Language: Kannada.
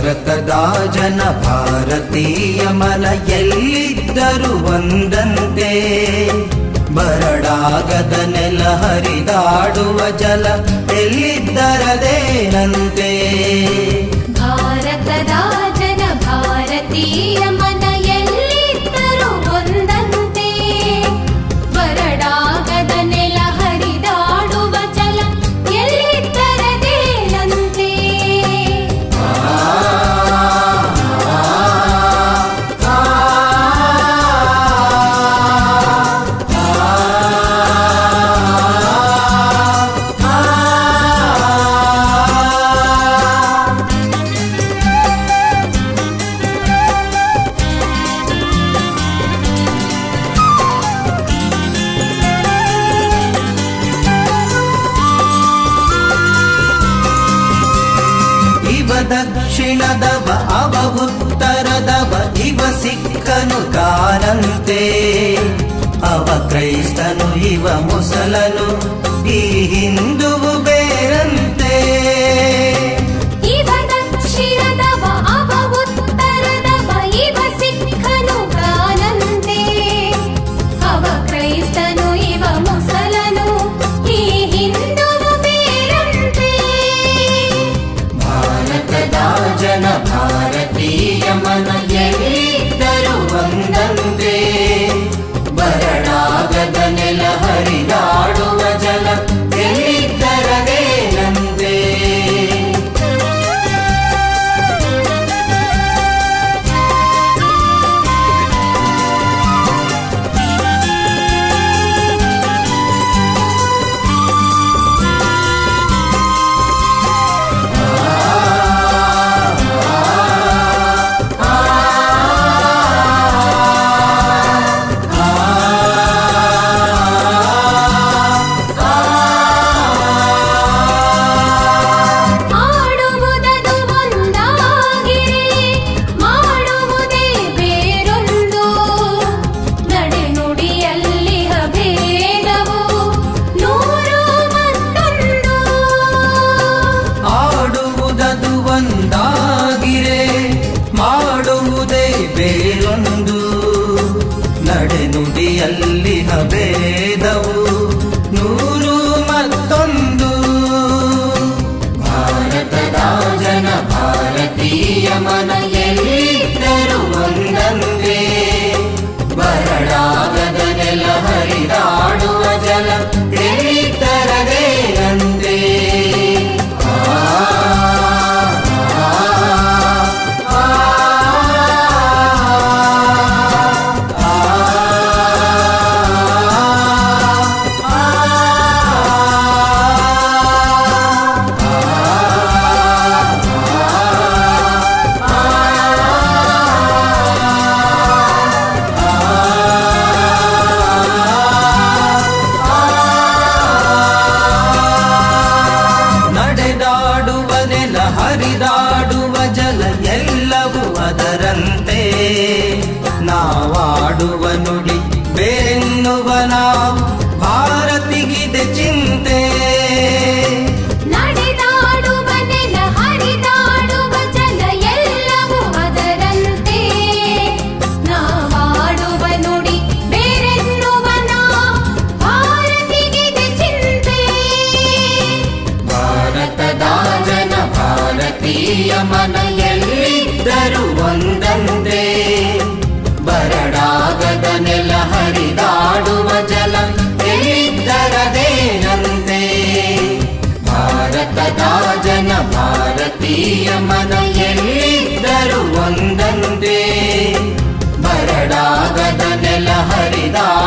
ಭಾರತದ ಜನ ಭಾರತೀಯ ಮನ ಎಲ್ಲಿದ್ದರೂ ಒಂದಂತೆ ಬರಡಾಗದ ನೆಲ ಹರಿದಾಡುವ ಜಲ ಎಲ್ಲಿದ್ದರದೇನಂತೆ ಭಾರತದ ಜನ ಭಾರತೀಯ ಮನ ಎಲ್ಲಿದ್ದರೂ ಒಂದಂತೆ ಬರಡಾಗದ ನೆಲ ಹರಿದಾಡುವ ಜಲ ಎಲ್ಲಿದ್ದರದೇನಂತೆ ಇವ ದಕ್ಷಿಣದವ ಅವ ಉತ್ತರದವ ಇವ ಸಿಕ್ಕನು ಕಾರಂತೆ ಅವ ಕ್ರೈಸ್ತನು ಇವ ಮುಸಲನು ಈ ಹಿಂದುವು ಬೇರಂತೆ ಇವ ದಕ್ಷಿಣದವ ಅವ ಉತ್ತರದವ ಇವ ಸಿಕ್ಕನು ಕಾನಂತೆ ಅವ ಕ್ರೈಸ್ತನು ಇವ ಮುಸಲನು ಈ ಹಿಂದುವು ಬೇರಂತೆ ಭಾರತದ ಜನ ಭಾರತೀಯ ಮನ ಎಲ್ಲಿದ್ದರೂ ಒಂದಂತೆ ಬರಡಾಗದ ನೆಲ ಹರಿದಾಡುವ ಜಲ ಎಲ್ಲಿದ್ದರದೇನಂತೆ ಆಡುವುದದು ಒಂದಾಗಿರಿ ಮಾಡುವುದೇ ಬೇರೊಂದು ನಡೆನುಡಿಯಲ್ಲಿ ಭೇದವು ನೂರು ಮತ್ತೊಂದು ಆಡುವುದದು ಒಂದಾಗಿರೆ ಮಾಡುವುದೇ ಬೇರೊಂದು ನಡೆನುಡಿಯಲ್ಲಿ ಭೇದವು ನೂರು ಮತ್ತೊಂದು ಭಾರತದ ಜನ ಭಾರತೀಯ ಮನ ಎಲ್ಲಿದ್ದರೂ ಒಂದಂತೆ ಬರಡಾಗದ ನೆಲ ಹರಿದಾಡುವ ಜಲ ಎಲ್ಲಿದ್ದರದೇನಂತೆ ನಡೆದಾಡುವ ನೆಲ ಹರಿದಾಡುವ ಜಲ ಎಲ್ಲವೂ ಅದರಂತೆ ನಾವಾಡುವ ನುಡಿ ಬೇರೆನ್ನುವ ನಾವು ಭಾರತಿಗಿದೆ ಚಿಂತೆ ನಡೆದಾಡುವ ನೆಲ ಹರಿದಾಡುವ ಜಲ ಎಲ್ಲವೂ ಅದರಂತೆ ನಾವಾಡುವ ನುಡಿ ಬೇರೆನ್ನುವ ನಾವು ಭಾರತಿಗಿದೆ ಚಿಂತೆ ಭಾರತದ ಜನ ಭಾರತೀಯ ಮನ ಎಲ್ಲಿದ್ದರೂ ಒಂದಂತೆ ಬರಡಾಗದ ನೆಲ ಹರಿದಾಡುವ ಜಲ ಎಲ್ಲಿದ್ದರದೇನಂತೆ ಭಾರತದ ಜನ ಭಾರತೀಯ ಮನ ಎಲ್ಲಿದ್ದರೂ ಒಂದಂತೆ ಬರಡಾಗದ ನೆಲ ಹರಿದಾಡುವ